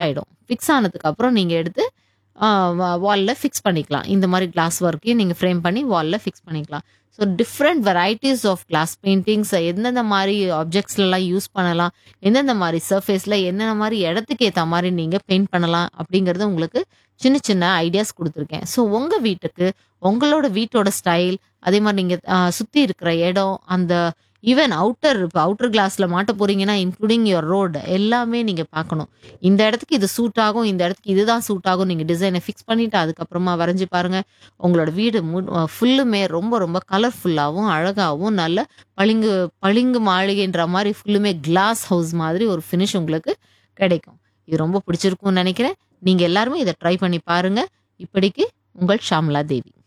ஆகிடும் ஃபிக்ஸ் ஆனதுக்கப்புறம் நீங்கள் எடுத்து வாலில் ஃபிக்ஸ் பண்ணிக்கலாம் இந்த மாதிரி கிளாஸ் ஒர்க்கையும் நீங்கள் ஃப்ரேம் பண்ணி வாலில் ஃபிக்ஸ் பண்ணிக்கலாம் so different varieties of glass paintings எந்தெந்த மாதிரி ஆப்ஜெக்ட்ஸ்லாம் யூஸ் பண்ணலாம் எந்தெந்த மாதிரி சர்ஃபேஸில் என்னென்ன மாதிரி இடத்துக்கு ஏற்ற மாதிரி நீங்கள் பெயிண்ட் பண்ணலாம் அப்படிங்கிறது உங்களுக்கு சின்ன சின்ன ஐடியாஸ் கொடுத்துருக்கேன் ஸோ உங்கள் வீட்டுக்கு உங்களோட வீட்டோட ஸ்டைல் அதே மாதிரி நீங்கள் சுற்றி இருக்கிற இடம் அந்த ஈவன் அவுட்டர் இப்போ அவுட்டர் கிளாஸில் மாட்ட போறீங்கன்னா இன்க்ளூடிங் யுவர் ரோடு எல்லாமே நீங்கள் பார்க்கணும் இந்த இடத்துக்கு இது சூட் ஆகும் இந்த இடத்துக்கு இதுதான் சூட் ஆகும் நீங்கள் டிசைனை ஃபிக்ஸ் பண்ணிவிட்டு அதுக்கப்புறமா வரைஞ்சி பாருங்கள் உங்களோட வீடு மு ஃபுல்லுமே ரொம்ப ரொம்ப கலர்ஃபுல்லாகவும் அழகாகவும் நல்ல பளிங்கு பளிங்கு மாளிகைன்ற மாதிரி ஃபுல்லுமே கிளாஸ் ஹவுஸ் மாதிரி ஒரு ஃபினிஷ் உங்களுக்கு கிடைக்கும் இது ரொம்ப பிடிச்சிருக்கும்னு நினைக்கிறேன் நீங்கள் எல்லாருமே இதை ட்ரை பண்ணி பாருங்கள் இப்படிக்கு உங்கள் ஷாம்லா தேவி